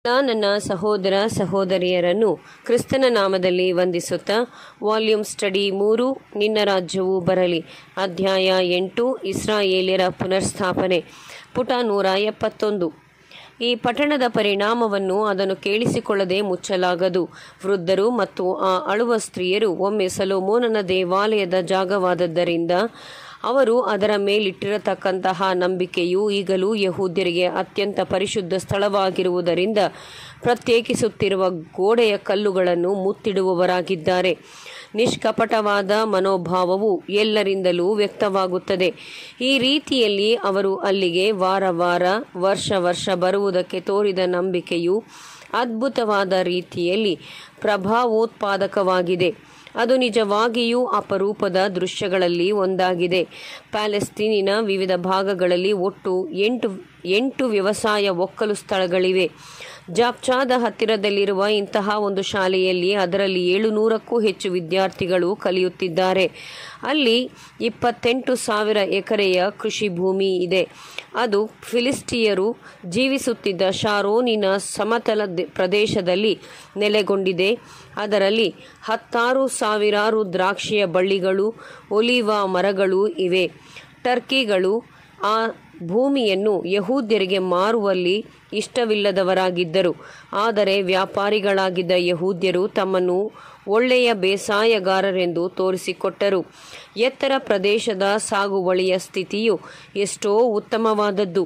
ನನ್ನ ಸಹೋದರ ಸಹೋದರಿಯರನ್ನು ಕ್ರಿಸ್ತನ ನಾಮದಲ್ಲಿ ವಂದಿಸುತ್ತಾ ವಾಲ್ಯೂಮ್ ಸ್ಟಡಿ ಮೂರು ನಿನ್ನ ರಾಜ್ಯವು ಬರಲಿ ಅಧ್ಯಾಯ ಎಂಟು ಇಸ್ರಾಯೇಲ್ಯರ ಪುನರ್ಸ್ಥಾಪನೆ ಪುಟ ನೂರ ಎಪ್ಪತ್ತೊಂದು ಈ ಪಟ್ಟಣದ ಪರಿಣಾಮವನ್ನು ಅದನ್ನು ಕೇಳಿಸಿಕೊಳ್ಳದೆ ಮುಚ್ಚಲಾಗದು ವೃದ್ಧರು ಮತ್ತು ಆ ಅಳುವ ಸ್ತ್ರೀಯರು ಒಮ್ಮೆ ಸಲೋಮೋನನ ದೇವಾಲಯದ ಜಾಗವಾದದ್ದರಿಂದ ಅವರು ಅದರ ಮೇಲಿಟ್ಟಿರತಕ್ಕಂತಹ ನಂಬಿಕೆಯು ಈಗಲೂ ಯಹೂದ್ಯರಿಗೆ ಅತ್ಯಂತ ಪರಿಶುದ್ಧ ಸ್ಥಳವಾಗಿರುವುದರಿಂದ ಪ್ರತ್ಯೇಕಿಸುತ್ತಿರುವ ಗೋಡೆಯ ಕಲ್ಲುಗಳನ್ನು ಮುತ್ತಿಡುವವರಾಗಿದ್ದಾರೆ ನಿಷ್ಕಪಟವಾದ ಮನೋಭಾವವು ಎಲ್ಲರಿಂದಲೂ ವ್ಯಕ್ತವಾಗುತ್ತದೆ ಈ ರೀತಿಯಲ್ಲಿ ಅವರು ಅಲ್ಲಿಗೆ ವಾರ ವಾರ ವರ್ಷ ವರ್ಷ ಬರುವುದಕ್ಕೆ ತೋರಿದ ನಂಬಿಕೆಯು ಅದ್ಭುತವಾದ ರೀತಿಯಲ್ಲಿ ಪ್ರಭಾವೋತ್ಪಾದಕವಾಗಿದೆ ಅದು ನಿಜವಾಗಿಯೂ ಅಪರೂಪದ ದೃಶ್ಯಗಳಲ್ಲಿ ಒಂದಾಗಿದೆ ಪ್ಯಾಲೆಸ್ತೀನಿನ ವಿವಿಧ ಭಾಗಗಳಲ್ಲಿ ಒಟ್ಟು ಎಂಟು ಎಂಟು ವ್ಯವಸಾಯ ಒಕ್ಕಲು ಸ್ಥಳಗಳಿವೆ ಜಾಪ್ಚಾದ ಹತ್ತಿರದಲ್ಲಿರುವ ಇಂತಹ ಒಂದು ಶಾಲೆಯಲ್ಲಿ ಅದರಲ್ಲಿ ಏಳುನೂರಕ್ಕೂ ಹೆಚ್ಚು ವಿದ್ಯಾರ್ಥಿಗಳು ಕಲಿಯುತ್ತಿದ್ದಾರೆ ಅಲ್ಲಿ ಇಪ್ಪತ್ತೆಂಟು ಸಾವಿರ ಎಕರೆಯ ಕೃಷಿ ಭೂಮಿ ಇದೆ ಅದು ಫಿಲಿಸ್ಟಿಯರು ಜೀವಿಸುತ್ತಿದ್ದ ಶಾರೋನಿನ ಸಮತಲ ಪ್ರದೇಶದಲ್ಲಿ ನೆಲೆಗೊಂಡಿದೆ ಅದರಲ್ಲಿ ಹತ್ತಾರು ಸಾವಿರಾರು ದ್ರಾಕ್ಷಿಯ ಬಳ್ಳಿಗಳು ಒಲಿವ ಮರಗಳು ಇವೆ ಟರ್ಕಿಗಳು ಆ ಭೂಮಿಯನ್ನು ಯಹೂದ್ಯರಿಗೆ ಮಾರುವಲ್ಲಿ ಇಷ್ಟವಿಲ್ಲದವರಾಗಿದ್ದರು ಆದರೆ ವ್ಯಾಪಾರಿಗಳಾಗಿದ್ದ ಯಹೂದ್ಯರು ತಮ್ಮನ್ನು ಒಳ್ಳೆಯ ಬೇಸಾಯಗಾರರೆಂದು ತೋರಿಸಿಕೊಟ್ಟರು ಎತ್ತರ ಪ್ರದೇಶದ ಸಾಗುವಳಿಯ ಸ್ಥಿತಿಯು ಎಷ್ಟೋ ಉತ್ತಮವಾದದ್ದು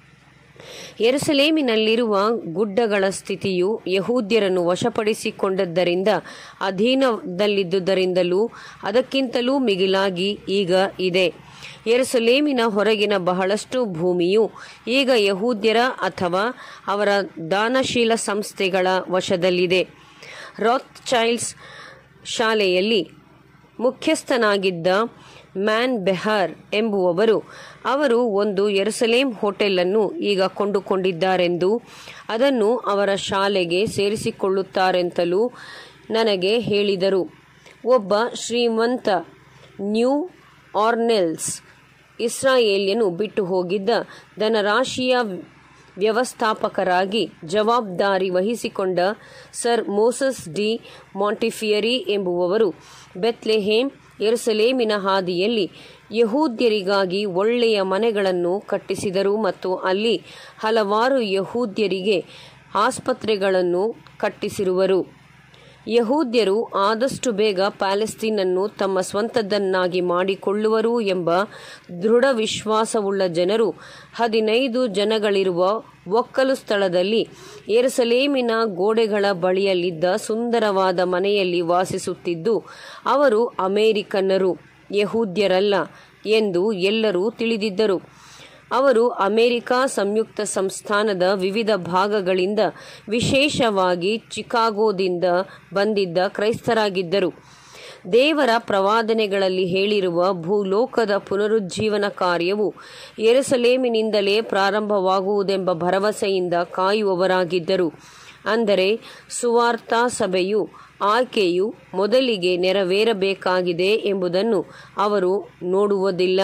ಎರುಸಲೇಮಿನಲ್ಲಿರುವ ಗುಡ್ಡಗಳ ಸ್ಥಿತಿಯು ಯಹೂದ್ಯರನ್ನು ವಶಪಡಿಸಿಕೊಂಡದ್ದರಿಂದ ಅಧೀನದಲ್ಲಿದ್ದುದರಿಂದಲೂ ಅದಕ್ಕಿಂತಲೂ ಮಿಗಿಲಾಗಿ ಈಗ ಇದೆ ಎರುಸಲೇಮಿನ ಹೊರಗಿನ ಬಹಳಷ್ಟು ಭೂಮಿಯು ಈಗ ಯಹೂದ್ಯರ ಅಥವಾ ಅವರ ದಾನಶೀಲ ಸಂಸ್ಥೆಗಳ ವಶದಲ್ಲಿದೆ ರಾತ್ ಚೈಲ್ಡ್ಸ್ ಶಾಲೆಯಲ್ಲಿ ಮುಖ್ಯಸ್ಥನಾಗಿದ್ದ ಮ್ಯಾನ್ ಬೆಹಾರ್ ಎಂಬುವವರು ಅವರು ಒಂದು ಎರುಸಲೇಮ್ ಹೋಟೆಲನ್ನು ಈಗ ಕೊಂಡುಕೊಂಡಿದ್ದಾರೆಂದು ಅದನ್ನು ಅವರ ಶಾಲೆಗೆ ಸೇರಿಸಿಕೊಳ್ಳುತ್ತಾರೆಂತಲೂ ನನಗೆ ಹೇಳಿದರು ಒಬ್ಬ ಶ್ರೀಮಂತ ನ್ಯೂ ಆರ್ನೆಲ್ಸ್ ಇಸ್ರಾಯೇಲ್ಯನು ಬಿಟ್ಟು ಹೋಗಿದ್ದ ಧನರಾಶಿಯ ವ್ಯವಸ್ಥಾಪಕರಾಗಿ ಜವಾಬ್ದಾರಿ ವಹಿಸಿಕೊಂಡ ಸರ್ ಮೋಸಸ್ ಡಿ ಮಾಂಟಿಫಿಯರಿ ಎಂಬುವವರು ಬೆತ್ಲೆಹೇಮ್ ಎರುಸಲೇಮಿನ ಹಾದಿಯಲ್ಲಿ ಯಹೂದ್ಯರಿಗಾಗಿ ಒಳ್ಳೆಯ ಮನೆಗಳನ್ನು ಕಟ್ಟಿಸಿದರು ಮತ್ತು ಅಲ್ಲಿ ಹಲವಾರು ಯಹೂದ್ಯರಿಗೆ ಆಸ್ಪತ್ರೆಗಳನ್ನು ಕಟ್ಟಿಸಿರುವರು ಯಹೂದ್ಯರು ಆದಷ್ಟು ಬೇಗ ಪ್ಯಾಲೆಸ್ತೀನನ್ನು ತಮ್ಮ ಸ್ವಂತದ್ದನ್ನಾಗಿ ಮಾಡಿಕೊಳ್ಳುವರು ಎಂಬ ದೃಢ ವಿಶ್ವಾಸವುಳ್ಳ ಜನರು ಹದಿನೈದು ಜನಗಳಿರುವ ಒಕ್ಕಲು ಸ್ಥಳದಲ್ಲಿ ಏರುಸಲೇಮಿನ ಗೋಡೆಗಳ ಬಳಿಯಲ್ಲಿದ್ದ ಸುಂದರವಾದ ಮನೆಯಲ್ಲಿ ವಾಸಿಸುತ್ತಿದ್ದು ಅವರು ಅಮೇರಿಕನ್ನರು ಯಹೂದ್ಯರಲ್ಲ ಎಂದು ಎಲ್ಲರೂ ತಿಳಿದಿದ್ದರು ಅವರು ಅಮೆರಿಕ ಸಂಯುಕ್ತ ಸಂಸ್ಥಾನದ ವಿವಿಧ ಭಾಗಗಳಿಂದ ವಿಶೇಷವಾಗಿ ಚಿಕಾಗೋದಿಂದ ಬಂದಿದ್ದ ಕ್ರೈಸ್ತರಾಗಿದ್ದರು ದೇವರ ಪ್ರವಾದನೆಗಳಲ್ಲಿ ಹೇಳಿರುವ ಭೂಲೋಕದ ಪುನರುಜ್ಜೀವನ ಕಾರ್ಯವು ಎರುಸಲೇಮಿನಿಂದಲೇ ಪ್ರಾರಂಭವಾಗುವುದೆಂಬ ಭರವಸೆಯಿಂದ ಕಾಯುವವರಾಗಿದ್ದರು ಅಂದರೆ ಸುವಾರ್ಥ ಸಭೆಯು ಆಯ್ಕೆಯು ಮೊದಲಿಗೆ ನೆರವೇರಬೇಕಾಗಿದೆ ಎಂಬುದನ್ನು ಅವರು ನೋಡುವುದಿಲ್ಲ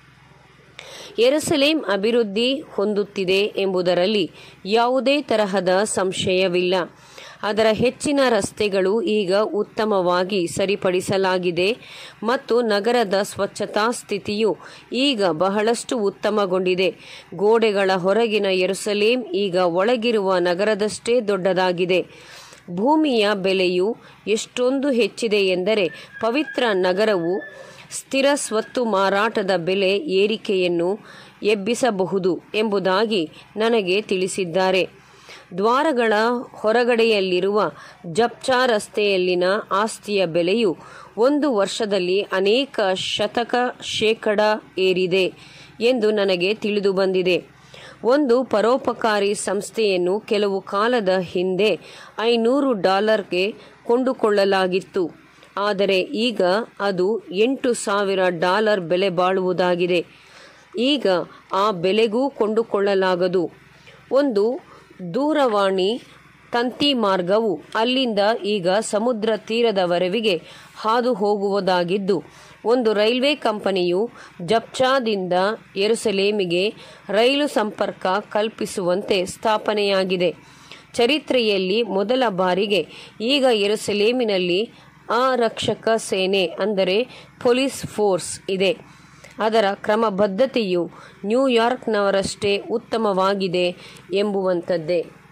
ಎರುಸಲೇಮ್ ಅಭಿವೃದ್ಧಿ ಹೊಂದುತ್ತಿದೆ ಎಂಬುದರಲ್ಲಿ ಯಾವುದೇ ತರಹದ ಸಂಶಯವಿಲ್ಲ ಅದರ ಹೆಚ್ಚಿನ ರಸ್ತೆಗಳು ಈಗ ಉತ್ತಮವಾಗಿ ಸರಿಪಡಿಸಲಾಗಿದೆ ಮತ್ತು ನಗರದ ಸ್ವಚ್ಛತಾ ಸ್ಥಿತಿಯು ಈಗ ಬಹಳಷ್ಟು ಉತ್ತಮಗೊಂಡಿದೆ ಗೋಡೆಗಳ ಹೊರಗಿನ ಎರುಸಲೇಮ್ ಈಗ ಒಳಗಿರುವ ನಗರದಷ್ಟೇ ದೊಡ್ಡದಾಗಿದೆ ಭೂಮಿಯ ಬೆಲೆಯು ಎಷ್ಟೊಂದು ಹೆಚ್ಚಿದೆ ಎಂದರೆ ಪವಿತ್ರ ನಗರವು ಸ್ಥಿರ ಸ್ವತ್ತು ಮಾರಾಟದ ಬೆಲೆ ಏರಿಕೆಯನ್ನು ಎಬ್ಬಿಸಬಹುದು ಎಂಬುದಾಗಿ ನನಗೆ ತಿಳಿಸಿದ್ದಾರೆ ದ್ವಾರಗಳ ಹೊರಗಡೆಯಲ್ಲಿರುವ ಜಪ್ಚಾ ರಸ್ತೆಯಲ್ಲಿನ ಆಸ್ತಿಯ ಬೆಲೆಯು ಒಂದು ವರ್ಷದಲ್ಲಿ ಅನೇಕ ಶತಕ ಶೇಕಡ ಏರಿದೆ ಎಂದು ನನಗೆ ತಿಳಿದು ಬಂದಿದೆ ಒಂದು ಪರೋಪಕಾರಿ ಸಂಸ್ಥೆಯನ್ನು ಕೆಲವು ಕಾಲದ ಹಿಂದೆ ಐನೂರು ಡಾಲರ್ಗೆ ಕೊಂಡುಕೊಳ್ಳಲಾಗಿತ್ತು ಆದರೆ ಈಗ ಅದು ಎಂಟು ಸಾವಿರ ಡಾಲರ್ ಬೆಲೆ ಬಾಳುವುದಾಗಿದೆ ಈಗ ಆ ಬೆಲೆಗೂ ಕೊಂಡುಕೊಳ್ಳಲಾಗದು ಒಂದು ದೂರವಾಣಿ ತಂತಿ ಮಾರ್ಗವು ಅಲ್ಲಿಂದ ಈಗ ಸಮುದ್ರ ತೀರದವರೆವಿಗೆ ಹಾದು ಹೋಗುವುದಾಗಿದ್ದು ಒಂದು ರೈಲ್ವೆ ಕಂಪನಿಯು ಜಪ್ಚಾದಿಂದ ಯೆರೂಸಲೇಮಿಗೆ ರೈಲು ಸಂಪರ್ಕ ಕಲ್ಪಿಸುವಂತೆ ಸ್ಥಾಪನೆಯಾಗಿದೆ ಚರಿತ್ರೆಯಲ್ಲಿ ಮೊದಲ ಬಾರಿಗೆ ಈಗ ಯೆರೂಸಲೇಮಿನಲ್ಲಿ ಆರಕ್ಷಕ ಸೇನೆ ಅಂದರೆ ಪೊಲೀಸ್ ಫೋರ್ಸ್ ಇದೆ ಅದರ ಕ್ರಮಬದ್ಧತೆಯು ನ್ಯೂಯಾರ್ಕ್ನವರಷ್ಟೇ ಉತ್ತಮವಾಗಿದೆ ಎಂಬುವಂಥದ್ದೇ